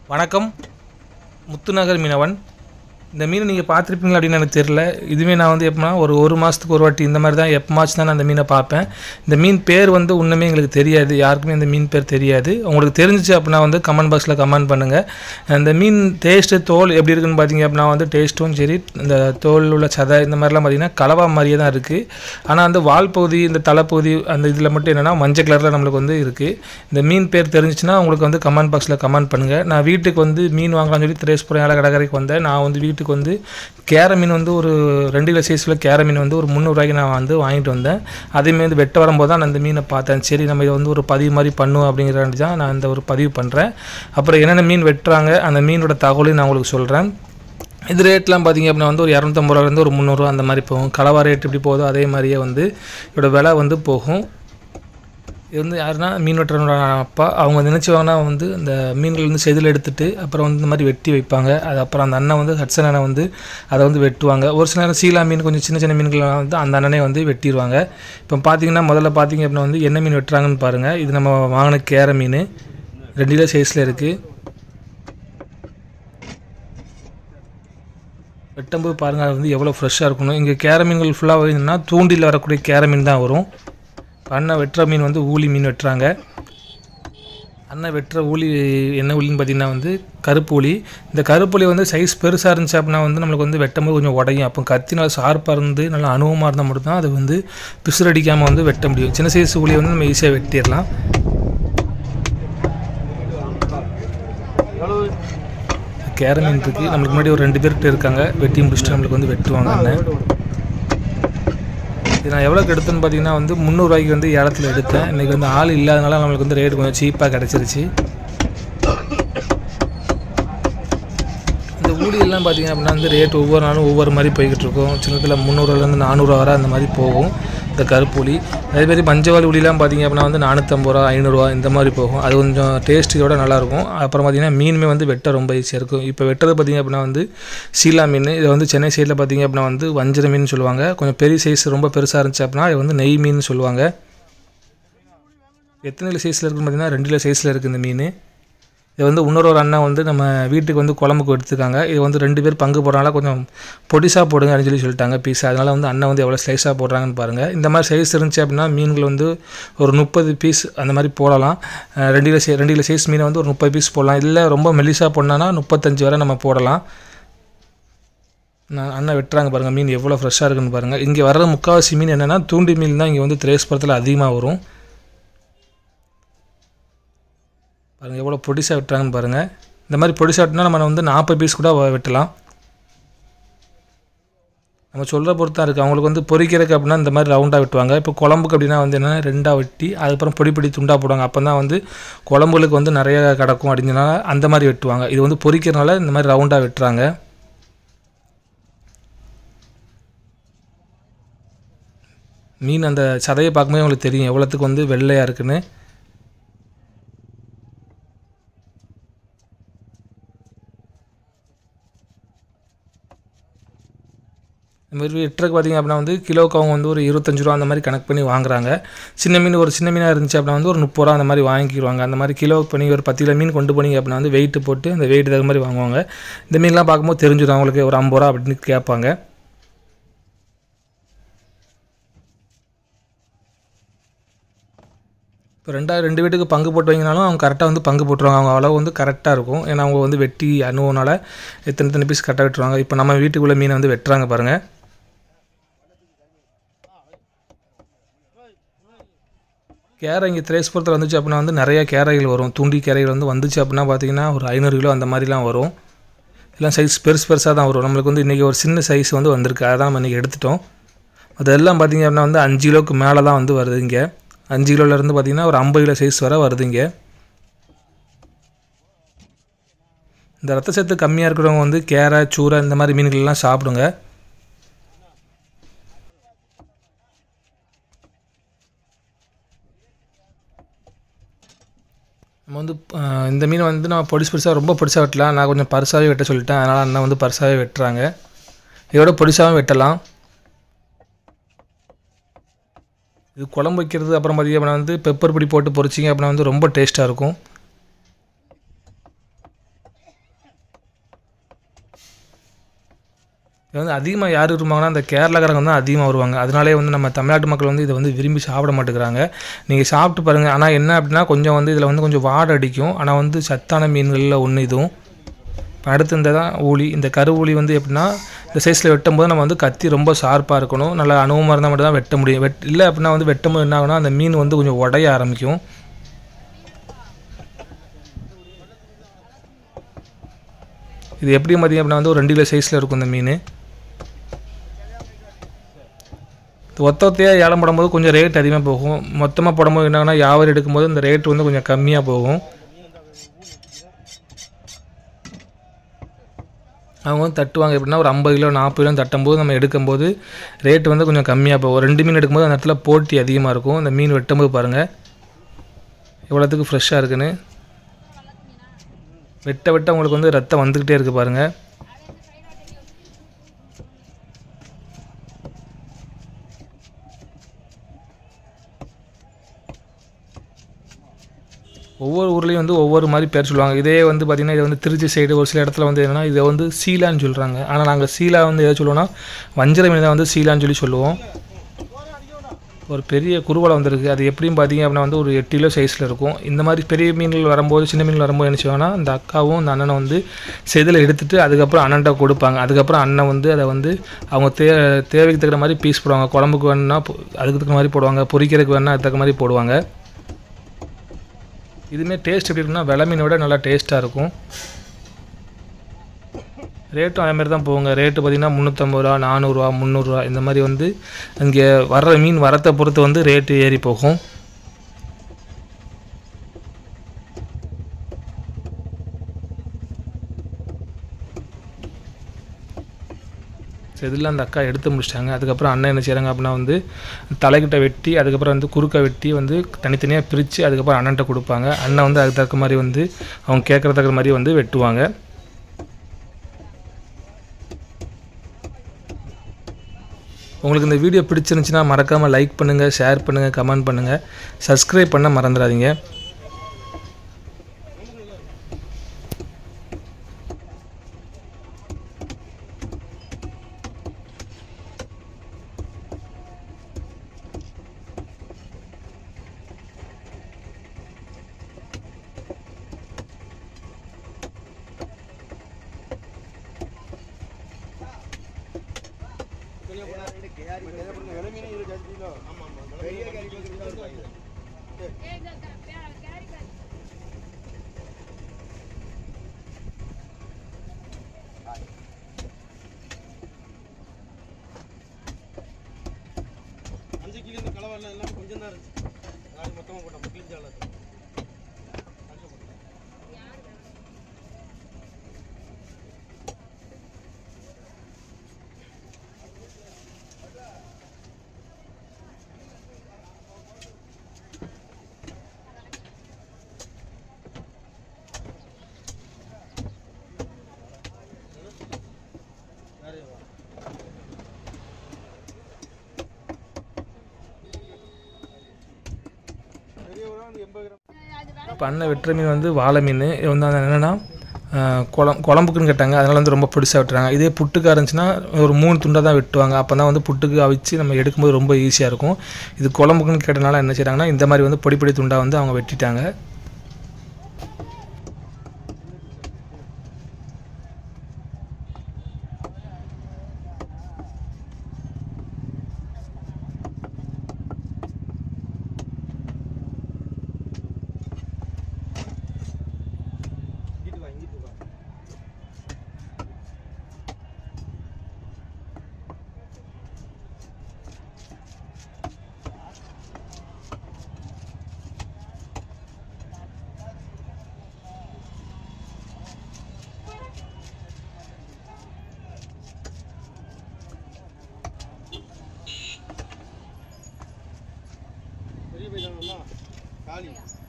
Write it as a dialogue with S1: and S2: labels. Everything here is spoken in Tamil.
S1: வணக்கம் முத்துநகர் மீனவன் இந்த மீன் நீங்கள் பார்த்துருப்பீங்களா அப்படின்னு எனக்கு தெரியல இதுவே நான் வந்து எப்போனா ஒரு ஒரு மாதத்துக்கு ஒரு வாட்டி இந்த மாதிரி தான் எப்போமாச்சும் தான் நான் அந்த மீனை பார்ப்பேன் இந்த மீன் பேர் வந்து ஒன்றுமே எங்களுக்கு தெரியாது யாருக்குமே இந்த மீன் பேர் தெரியாது உங்களுக்கு தெரிஞ்சிச்சு அப்படின்னா வந்து கமெண்ட் பாக்ஸில் கமெண்ட் பண்ணுங்கள் இந்த மீன் டேஸ்ட்டு தோல் எப்படி இருக்குன்னு பார்த்தீங்க அப்படின்னா வந்து டேஸ்ட்டும் சரி இந்த தோல் உள்ள சதை இந்த மாதிரிலாம் பார்த்தீங்கன்னா கலவா மாதிரியே தான் இருக்குது ஆனால் வந்து வால் பகுதி இந்த தலைப்பகுதி அந்த இதில் மட்டும் என்னென்னா மஞ்சள் கலரில் நம்மளுக்கு வந்து இருக்குது இந்த மீன் பேர் தெரிஞ்சிச்சுன்னா உங்களுக்கு வந்து கமெண்ட் பாக்ஸில் கமெண்ட் பண்ணுங்கள் நான் வீட்டுக்கு வந்து மீன் வாங்கலாம்னு சொல்லி திரேஸ்புரம் ஏழை கடற்கரைக்கு வந்தேன் நான் வந்து வீட்டுக்கு வந்து கேர மீன் வந்து ஒரு ரெண்டு கிலோ சைஸில் கேர மீன் வந்து ஒரு முந்நூறுரூவாய்க்கு நான் வந்து வாங்கிட்டு வந்தேன் அதேமாரி வந்து வெட்ட வரும்போது தான் நான் அந்த மீனை பார்த்தேன் சரி நம்ம இதை வந்து ஒரு பதிவு மாதிரி பண்ணுவோம் அப்படிங்கிறதாண்டி தான் நான் இந்த ஒரு பதிவு பண்ணுறேன் அப்புறம் என்னென்ன மீன் வெட்டுறாங்க அந்த மீனோட தகவலையும் நான் உங்களுக்கு சொல்கிறேன் இது ரேட்லாம் பார்த்தீங்க அப்படின்னா வந்து ஒரு இரநூத்தம்பது ரூபாலேருந்து ஒரு முந்நூறுரூவா அந்த மாதிரி போகும் கலவா ரேட் எப்படி போதோ அதே மாதிரியே வந்து இதோட விலை வந்து போகும் இது வந்து யாருன்னா மீன் வெட்டுறவனோட அப்பா அவங்க நினச்சிவாங்கன்னா வந்து இந்த மீன்கள் வந்து செதில் எடுத்துட்டு அப்புறம் வந்து இந்த மாதிரி வெட்டி வைப்பாங்க அது அப்புறம் அந்த அண்ணன் வந்து ஹட்சன் அண்ணன் வந்து அதை வந்து வெட்டுவாங்க ஒரு சில நேரம் சீலா மீன் கொஞ்சம் சின்ன சின்ன மீன்கள்லாம் வந்து அந்த அண்ணனே வந்து வெட்டிடுவாங்க இப்போ பார்த்தீங்கன்னா முதல்ல பார்த்தீங்க அப்படின்னா வந்து என்ன மீன் வெட்டுறாங்கன்னு பாருங்கள் இது நம்ம வாங்கின கேர மீன் ரெண்டு கிலோ சைஸில் இருக்குது வெட்டும்போது பாருங்கள் அது வந்து எவ்வளோ ஃப்ரெஷ்ஷாக இருக்கணும் இங்கே கேர மீன்கள் ஃபுல்லாக என்னன்னா தூண்டில் வரக்கூடிய கேர மீன் தான் வரும் அண்ணன் வெட்டுற மீன் வந்து ஊளி மீன் வெட்டுறாங்க அண்ணன் வெட்டுற ஊளி என்ன ஊளின்னு பார்த்தீங்கன்னா வந்து கருப்பு ஊளி இந்த கருப்பு ஊளி வந்து சைஸ் பெருசாக இருந்துச்சு அப்படின்னா வந்து நம்மளுக்கு வந்து வெட்டும்போது கொஞ்சம் உடையும் அப்போ கத்தி நல்லா ஷார்ப்பாக இருந்து நல்லா அனுபவமாக இருந்தால் மட்டும்தான் அது வந்து பிசுரடிக்காமல் வந்து வெட்ட முடியும் சின்ன சைஸ் ஊளியை வந்து நம்ம ஈஸியாக வெட்டிடலாம் கேர மீன் இருக்குது நம்மளுக்கு முன்னாடி ஒரு ரெண்டு பேர்கிட்ட இருக்காங்க வெட்டி முடிச்சுட்டு நம்மளுக்கு வந்து வெட்டுவாங்க அண்ணன் இது நான் எவ்வளோக்கு எடுத்தேன்னு பார்த்தீங்கன்னா வந்து முந்நூறுரூவாய்க்கு வந்து இடத்துல எடுத்தேன் இன்றைக்கி வந்து ஆள் இல்லாதனால நம்மளுக்கு வந்து ரேட் கொஞ்சம் சீப்பாக கிடச்சிருச்சு இந்த ஊழியெல்லாம் பார்த்தீங்க அப்படின்னா வந்து ரேட் ஒவ்வொரு நாளும் ஒவ்வொரு மாதிரி போய்கிட்டு இருக்கும் சின்னத்தில் முந்நூறுவாலேருந்து நானூறுரூவா வரை அந்த மாதிரி போகும் இந்த கருப்பு உளி அதே மாதிரி பஞ்சவாளி உளிலாம் பார்த்தீங்க அப்படின்னா வந்து நானூற்றம்பது ரூபா ஐநூறுரூவா இந்த மாதிரி போகும் அது கொஞ்சம் டேஸ்ட்டோட நல்லாயிருக்கும் அப்புறம் பார்த்தீங்கன்னா மீனுமே வந்து வெட்ட ரொம்ப ஈஸியாக இருக்கும் இப்போ வெட்டுறது பார்த்தீங்க அப்படின்னா வந்து சீலா மீன் இதை வந்து சென்னை சைடில் பார்த்தீங்க அப்படின்னா வந்து வஞ்சர மீன் சொல்லுவாங்க கொஞ்சம் பெரிய சைஸ் ரொம்ப பெருசாக இருந்துச்சு அப்படின்னா இது வந்து நெய் மீன் சொல்லுவாங்க எத்தனை கிலோ சைஸில் இருக்குன்னு பார்த்தீங்கன்னா ரெண்டு கிலோ சைஸில் இருக்குது இந்த மீன் இது வந்து இன்னொரு ஒரு அண்ணன் வந்து நம்ம வீட்டுக்கு வந்து குழம்புக்கு எடுத்துருக்காங்க இது வந்து ரெண்டு பேர் பங்கு போடுறனால கொஞ்சம் பொடிசாக போடுங்க அப்படின்னு சொல்லி சொல்லிட்டாங்க பீஸ் அதனால் வந்து அண்ணன் வந்து எவ்வளோ ஸ்லைஸாக போடுறாங்கன்னு பாருங்கள் இந்த மாதிரி சைஸ் இருந்துச்சு அப்படின்னா மீன்கள் வந்து ஒரு முப்பது பீஸ் அந்த மாதிரி போடலாம் அஹ் ரெண்டு கிலோ சை ரெண்டு கிலோ சைஸ் மீனை வந்து ஒரு முப்பது பீஸ் போடலாம் இல்லை ரொம்ப மெலிசாக போடணுன்னா முப்பத்தஞ்சு வரை நம்ம போடலாம் நான் அண்ணன் வெட்டுறாங்க பாருங்கள் மீன் எவ்வளோ ஃப்ரெஷ்ஷாக இருக்குன்னு பாருங்கள் இங்கே வர்ற முக்கால்வாசி மீன் என்னென்னா தூண்டி மீன் தான் இங்கே வந்து திரேஸ்புரத்தில் அதிகமாக வரும் பாருங்கள் எவ்வளோ பொடிசாக வெட்டுறாங்கன்னு பாருங்கள் இந்த மாதிரி பொடிசாக வெட்டினா நம்ம வந்து நாற்பது பீஸ் கூட வ- வெட்டலாம் நம்ம சொல்கிற பொறுத்து தான் இருக்குது அவங்களுக்கு வந்து பொரிக்கிறதுக்கு அப்படின்னா இந்த மாதிரி ரவுண்டாக வெட்டுவாங்க இப்போ குழம்புக்கு அப்படின்னா வந்து என்னென்னா ரெண்டாக வெட்டி அதுக்கப்புறம் பொடி பொடி துண்டாக போடுவாங்க அப்போ தான் வந்து குழம்புகளுக்கு வந்து நிறைய கிடக்கும் அப்படிங்கிறனால அந்த மாதிரி வெட்டுவாங்க இது வந்து பொரிக்கிறனால இந்த மாதிரி ரவுண்டாக வெட்டுறாங்க மீன் அந்த சதையை பார்க்கும்போது உங்களுக்கு தெரியும் எவ்வளோத்துக்கு வந்து வெள்ளையாக இருக்குன்னு இந்த மாதிரி எட்டுருக்கு பார்த்தீங்க அப்படின்னா வந்து கிலோவுக்கு அவங்க வந்து ஒரு இருபத்தஞ்சு ரூபா அந்த மாதிரி கணக்கு பண்ணி வாங்குறாங்க சின்ன மீன் ஒரு சின்ன மீனாக இருந்துச்சு அப்படின்னா வந்து ஒரு முப்பது ரூபா அந்த மாதிரி வாங்கிக்கிடுவாங்க அந்த மாதிரி கிலோவுக்கு பண்ணி ஒரு பத்து கிலோ மீன் கொண்டு போனீங்க அப்படின்னா வந்து வெயிட்டு போட்டு அந்த வெயிட் தகுந்த மாதிரி வாங்குவாங்க இந்த மீன்லாம் பார்க்கும்போது தெரிஞ்சிடும் அவங்களுக்கு ஒரு ஐம்பது ரூபா அப்படின்னு கேட்பாங்க இப்போ ரெண்டாவது ரெண்டு வீட்டுக்கு பங்கு போட்டு வைங்கனாலும் அவங்க கரெக்டாக வந்து பங்கு போட்டுருவாங்க அவங்க அளவு வந்து கரெக்டாக இருக்கும் ஏன்னா அவங்க வந்து வெட்டி அனுபவனால எத்தனை எத்தனை பீஸ் கரெக்டாக வெட்டுருவாங்க இப்போ நம்ம வீட்டுக்குள்ளே மீனை வந்து வெட்டுறாங்க பாருங்கள் கேரை இங்கே திரேஸ்புரத்தில் வந்துச்சு அப்படின்னா வந்து நிறைய கேரைகள் வரும் தூண்டி கேரைகள் வந்து வந்துச்சு அப்படின்னா பார்த்தீங்கன்னா ஒரு ஐநூறு கிலோ அந்த மாதிரிலாம் வரும் எல்லாம் சைஸ் பெருசு பெருசாக தான் வரும் நம்மளுக்கு வந்து இன்றைக்கி ஒரு சின்ன சைஸ் வந்து வந்திருக்கு அதை தான் நம்ம இன்றைக்கி எடுத்துட்டோம் அதெல்லாம் பார்த்தீங்க அப்படின்னா வந்து அஞ்சு கிலோவுக்கு மேலே தான் வந்து வருது இங்கே அஞ்சு கிலோலேருந்து பார்த்தீங்கன்னா ஒரு ஐம்பது கிலோ சைஸ் வரை வருது இங்கே இந்த ரத்த சத்து கம்மியாக இருக்கிறவங்க வந்து கேரை சூரை இந்த மாதிரி மீன்கள்லாம் சாப்பிடுங்க நம்ம வந்து அஹ், இந்த மீன் வந்து நான் பொடிசு பெருசாக ரொம்ப பொடிசாக வெட்டலாம் நான் கொஞ்சம் பருசாகவே வெட்ட சொல்லிட்டேன் அதனால் அண்ணன் வந்து பருசாகவே வெட்டுறாங்க இதோட பொடிசாகவும் வெட்டலாம் இது குழம்பு வைக்கிறது அப்புறம் பார்த்திங்க அப்படின்னா வந்து பெப்பர் பொடி போட்டு பொரிச்சிங்க அப்படின்னா வந்து ரொம்ப டேஸ்ட்டாக இருக்கும் இது வந்து அதிகமாக யார் விரும்புவாங்கன்னா அந்த கேரளாக்காரங்க தான் அதிகமாக வருவாங்க அதனாலே வந்து நம்ம தமிழ்நாட்டு மக்கள் வந்து இதை வந்து விரும்பி சாப்பிட மாட்டேங்கிறாங்க நீங்கள் சாப்பிட்டு பாருங்கள் ஆனால் என்ன அப்படின்னா கொஞ்சம் வந்து இதில் வந்து கொஞ்சம் வாடை அடிக்கும் ஆனால் வந்து சத்தான மீன்களில் ஒன்று இதுவும் இப்போ அடுத்து இந்த தான் ஊளி இந்த கரு ஊளி வந்து எப்படின்னா இந்த சைஸில் வெட்டும் போது நம்ம வந்து கத்தி ரொம்ப ஷார்ப்பாக இருக்கணும் நல்லா அனுபவமாக இருந்தால் மட்டும் தான் வெட்ட முடியும் வெட் இல்லை அப்படின்னா வந்து வெட்டும் போது என்ன ஆகும்னா அந்த மீன் வந்து கொஞ்சம் உடைய ஆரம்பிக்கும் இது எப்படி பார்த்தீங்க அப்படின்னா வந்து ஒரு ரெண்டு கிலோ சைஸில் இருக்கும் இந்த மீன் இது ஒத்த ஒத்தையாக ஏலம் போடும்போது கொஞ்சம் ரேட் அதிகமாக போகும் மொத்தமாக போடும்போது என்னன்னா வியாபாரம் எடுக்கும்போது இந்த ரேட் வந்து கொஞ்சம் கம்மியாக போகும் அவங்க வந்து தட்டுவாங்க எப்படின்னா ஒரு ஐம்பது கிலோ நாற்பது கிலோ தட்டும்போது நம்ம எடுக்கும்போது ரேட் வந்து கொஞ்சம் கம்மியாக போகும் ரெண்டு மீன் எடுக்கும்போது அந்த இடத்துல போட்டி அதிகமாக இருக்கும் இந்த மீன் வெட்டும்போது பாருங்கள் எவ்வளோத்துக்கு ஃப்ரெஷ்ஷாக இருக்குன்னு வெட்ட வெட்ட உங்களுக்கு வந்து ரத்தம் வந்துக்கிட்டே இருக்குது பாருங்கள் ஒவ்வொரு ஊர்லேயும் வந்து ஒவ்வொரு மாதிரி பேர் சொல்லுவாங்க இதே வந்து பார்த்திங்கன்னா இது வந்து திருச்சி சைடு ஒரு சில இடத்துல வந்து என்னென்னா இதை வந்து சீலான்னு சொல்கிறாங்க ஆனால் நாங்கள் சீலா வந்து எதை சொல்லுவோம்னா வஞ்சர மீன் தான் வந்து சீலான்னு சொல்லி சொல்லுவோம் ஒரு பெரிய குருவலை வந்திருக்கு அது எப்படியும் பார்த்தீங்க அப்படின்னா வந்து ஒரு எட்டு கிலோ சைஸில் இருக்கும் இந்த மாதிரி பெரிய மீன்கள் வரும்போது சின்ன மீன்கள் வரும்போது என்ன செய்வாங்கன்னா இந்த அக்காவும் இந்த அண்ணனும் வந்து செதில் எடுத்துட்டு அதுக்கப்புறம் அண்ணன்ட்ட கொடுப்பாங்க அதுக்கப்புறம் அண்ணன் வந்து அதை வந்து அவங்க தே தேவைக்கு தகுந்த மாதிரி பீஸ் போடுவாங்க குழம்புக்கு வேணும்னா பொ- அதுக்கு தகுந்த மாதிரி போடுவாங்க பொரிக்கிறதுக்கு வேணும்னா அதுக்கு தகுந்த மாதிரி போடுவாங்க இதுவுமே டேஸ்ட் எப்படி இருக்குன்னா வெலை மீனை விட நல்லா டேஸ்ட்டாக இருக்கும் ரேட்டும் அதே மாதிரி தான் போகுங்க ரேட்டு பார்த்திங்கன்னா முந்நூற்றம்பது ரூபா நானூறுரூவா முந்நூறுரூவா இந்த மாதிரி வந்து இங்கே வர்ற மீன் வரத்தை பொறுத்து வந்து ரேட்டு ஏறி போகும் செதில் அந்த அக்கா எடுத்து முடிச்சிட்டாங்க அதுக்கப்புறம் அண்ணன் என்ன செய்கிறாங்க அப்படின்னா வந்து தலைக்கிட்ட வெட்டி அதுக்கப்புறம் வந்து குறுக்க வெட்டி வந்து தனித்தனியாக பிரித்து அதுக்கப்புறம் அண்ணன்ட்ட கொடுப்பாங்க அண்ணன் வந்து அதுக்கு தக்க மாதிரி வந்து அவங்க கேட்குற தக்க மாதிரி வந்து வெட்டுவாங்க உங்களுக்கு இந்த வீடியோ பிடிச்சிருந்துச்சுன்னா மறக்காமல் லைக் பண்ணுங்கள் ஷேர் பண்ணுங்கள் கமெண்ட் பண்ணுங்கள் சப்ஸ்கிரைப் பண்ண மறந்துடாதீங்க
S2: அஞ்சு கிலோ இந்த கலவரில் எல்லாம் கொஞ்சம் தான் இருந்துச்சு நாளைக்கு மொத்தமாக போட்டோம் கிழிஞ்சால பெரிய ஒரு வந்து எண்பது கிராம்
S1: பண்ண வெட்டுற மீன் வந்து வாழை மீன் இது வந்து அது என்னென்னா குழம் குழம்புக்குன்னு கேட்டாங்க அதனால் வந்து ரொம்ப பிடிச்சா வெட்டுறாங்க இதே புட்டுக்காக இருந்துச்சுன்னா ஒரு மூணு துண்டாக தான் வெட்டுவாங்க அப்போ தான் வந்து புட்டுக்கு அவிச்சு நம்ம எடுக்கும்போது ரொம்ப ஈஸியாக இருக்கும் இது குழம்புக்குன்னு கேட்டனால என்ன செய்கிறாங்கன்னா இந்த மாதிரி வந்து பொடி பொடி துண்டாக வந்து அவங்க வெட்டிட்டாங்க
S2: இங்கிட்டு வா இங்கிட்டு வா பெரிய பையன் காளி